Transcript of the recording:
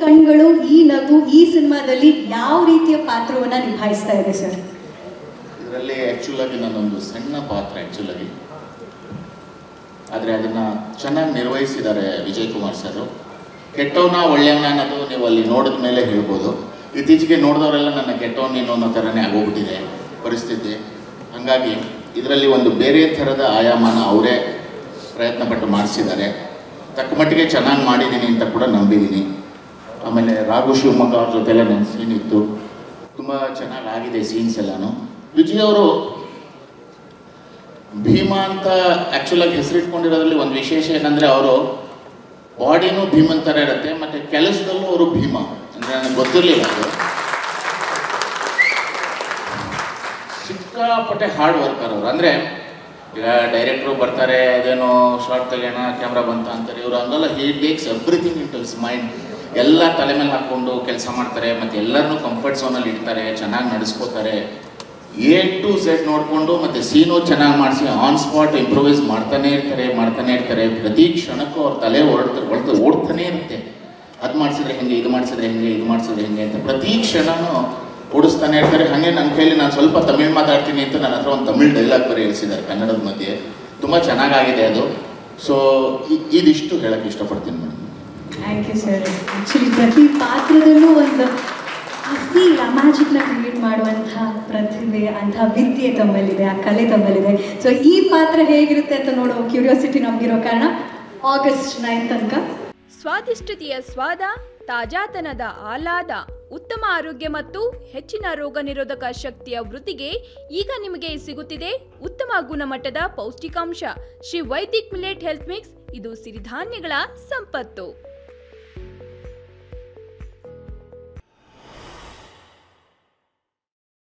ಕಣ್ಗಳು ಈ ನಗು ಈ ಸಿನಿಮಾದಲ್ಲಿ ಯಾವ ರೀತಿಯ ಪಾತ್ರವನ್ನ ನಿಭಾಯಿಸ್ತಾ ಇದೆ ಸರ್ ಇದರಲ್ಲಿ ಆ್ಯಕ್ಚುಲಾಗಿ ನಾನೊಂದು ಸಣ್ಣ ಪಾತ್ರ ಆ್ಯಕ್ಚುಲಾಗಿ ಆದರೆ ಅದನ್ನು ಚೆನ್ನಾಗಿ ನಿರ್ವಹಿಸಿದ್ದಾರೆ ವಿಜಯ್ ಕುಮಾರ್ ಸರ್ ಕೆಟ್ಟವನ ಒಳ್ಳೆಯವನ ಅನ್ನೋದು ನೀವು ಅಲ್ಲಿ ನೋಡಿದ ಮೇಲೆ ಹೇಳ್ಬೋದು ಇತ್ತೀಚೆಗೆ ನೋಡಿದವರೆಲ್ಲ ನನ್ನ ಕೆಟ್ಟವನ ನೀನು ಅನ್ನೋ ಥರನೇ ಆಗೋಗ್ಬಿಟ್ಟಿದೆ ಪರಿಸ್ಥಿತಿ ಹಾಗಾಗಿ ಇದರಲ್ಲಿ ಒಂದು ಬೇರೆ ಥರದ ಆಯಾಮನ ಅವರೇ ಪ್ರಯತ್ನಪಟ್ಟು ಮಾಡಿಸಿದ್ದಾರೆ ತಕ್ಕ ಮಟ್ಟಿಗೆ ಚೆನ್ನಾಗಿ ಮಾಡಿದ್ದೀನಿ ಅಂತ ಕೂಡ ನಂಬಿದ್ದೀನಿ ಆಮೇಲೆ ರಾಘು ಶಿವಮೊಗ್ಗ ಅವ್ರ ಜೊತೆಲ್ಲ ನನ್ನ ಸೀನ್ ಇತ್ತು ತುಂಬ ಚೆನ್ನಾಗಿ ಆಗಿದೆ ಸೀನ್ಸ್ ಎಲ್ಲಾನು ವಿಜಯ್ ಅವರು ಭೀಮಾ ಅಂತ ಆ್ಯಕ್ಚುಲಾಗಿ ಹೆಸರಿಟ್ಕೊಂಡಿರೋದ್ರಲ್ಲಿ ಒಂದು ವಿಶೇಷ ಏನಂದರೆ ಅವರು ಬಾಡಿನೂ ಭೀಮನ್ ಥರ ಇರುತ್ತೆ ಮತ್ತು ಕೆಲಸದಲ್ಲೂ ಅವರು ಭೀಮ ಅಂದರೆ ನನಗೆ ಗೊತ್ತಿರಲಿಲ್ಲ ಅದು ಸಿಕ್ಕಾಪಟ್ಟೆ ಹಾರ್ಡ್ ವರ್ಕರ್ ಅವರು ಅಂದರೆ ಈಗ ಡೈರೆಕ್ಟ್ರು ಬರ್ತಾರೆ ಅದೇನೋ ಶಾರ್ಟ್ ತೆಗೆಯೋಣ ಕ್ಯಾಮ್ರಾ ಬಂತ ಅಂತಾರೆ ಇವರು ಹಂಗಲ್ಲ he takes everything into his mind ಎಲ್ಲ ತಲೆ ಮೇಲೆ ಹಾಕ್ಕೊಂಡು ಕೆಲಸ ಮಾಡ್ತಾರೆ ಮತ್ತು ಎಲ್ಲರನ್ನೂ ಕಂಫರ್ಟ್ ಝೋನಲ್ಲಿ ಇಡ್ತಾರೆ ಚೆನ್ನಾಗಿ ನಡೆಸ್ಕೋತಾರೆ ಎ ಟು ಸೆಟ್ ನೋಡಿಕೊಂಡು ಮತ್ತು ಸೀನು ಚೆನ್ನಾಗಿ ಮಾಡಿಸಿ ಆನ್ ಸ್ಪಾಟ್ ಇಂಪ್ರೂವೈಸ್ ಮಾಡ್ತಾನೆ ಇರ್ತಾರೆ ಮಾಡ್ತಾನೆ ಇರ್ತಾರೆ ಪ್ರತಿ ಕ್ಷಣಕ್ಕೂ ಅವ್ರ ತಲೆ ಹೊರಡ್ತಾರೆ ಹೊರಡ್ತು ಓಡ್ತಾನೆ ಇರುತ್ತೆ ಅದು ಮಾಡಿಸಿದ್ರೆ ಹೆಂಗೆ ಇದು ಮಾಡಿಸಿದ್ರೆ ಹೆಂಗೆ ಇದು ಮಾಡಿಸಿದ್ರೆ ಹೆಂಗೆ ಅಂತ ಪ್ರತಿ ಕ್ಷಣನೂ ಓಡಿಸ್ತಾನೆ ಇರ್ತಾರೆ ಹಾಗೆ ನನ್ನ ಕೈಲಿ ನಾನು ಸ್ವಲ್ಪ ತಮಿಳ್ ಮಾತಾಡ್ತೀನಿ ಅಂತ ನನ್ನ ಹತ್ರ ಒಂದು ತಮಿಳ್ ಡೈಲಾಗ್ ಬರೀ ಹೇಳಿಸಿದ್ದಾರೆ ಕನ್ನಡದ ಮಧ್ಯೆ ತುಂಬ ಚೆನ್ನಾಗಾಗಿದೆ ಅದು ಸೊ ಇದಿಷ್ಟು ಹೇಳಕ್ಕೆ ಇಷ್ಟಪಡ್ತೀನಿ madam thank you sir actually ಪ್ರತಿ ಪಾತ್ರದಲ್ಲೂ ಒಂದು ಆ ಫೀಲ್ ಆ ಮ್ಯಾಜಿಕ್ನ ಕ್ರಿಯೇಟ್ ಮಾಡುವಂಥ ಪ್ರತಿಭೆ ಅಂಥ ವಿದ್ಯೆ ತಮ್ಮಲ್ಲಿದೆ ಆ ಕಲೆ ತಮ್ಮಲ್ಲಿದೆ ಸೊ ಈ ಪಾತ್ರ ಹೇಗಿರುತ್ತೆ ಅಂತ ನೋಡೋ ಕ್ಯೂರಿಯಾಸಿಟಿ ನಮಗಿರೋ ಕಾರಣ ಆಗಸ್ಟ್ ನೈನ್ ತನಕ ಸ್ವಾದಿಷ್ಟತೆಯ ಸ್ವಾದ ತಾಜಾತನದ ಆಹ್ಲಾದ ಉತ್ತಮ ಆರೋಗ್ಯ ಮತ್ತು ಹೆಚ್ಚಿನ ರೋಗ ನಿರೋಧಕ ಶಕ್ತಿಯ ವೃದ್ಧಿಗೆ ಈಗ ನಿಮಗೆ ಸಿಗುತ್ತಿದೆ ಉತ್ತಮ ಗುಣಮಟ್ಟದ ಪೌಷ್ಟಿಕಾಂಶ Shri Vaidik millet health mix ಇದು ಸಿರಿಧಾನ್ಯಗಳ ಸಂಪತ್ತು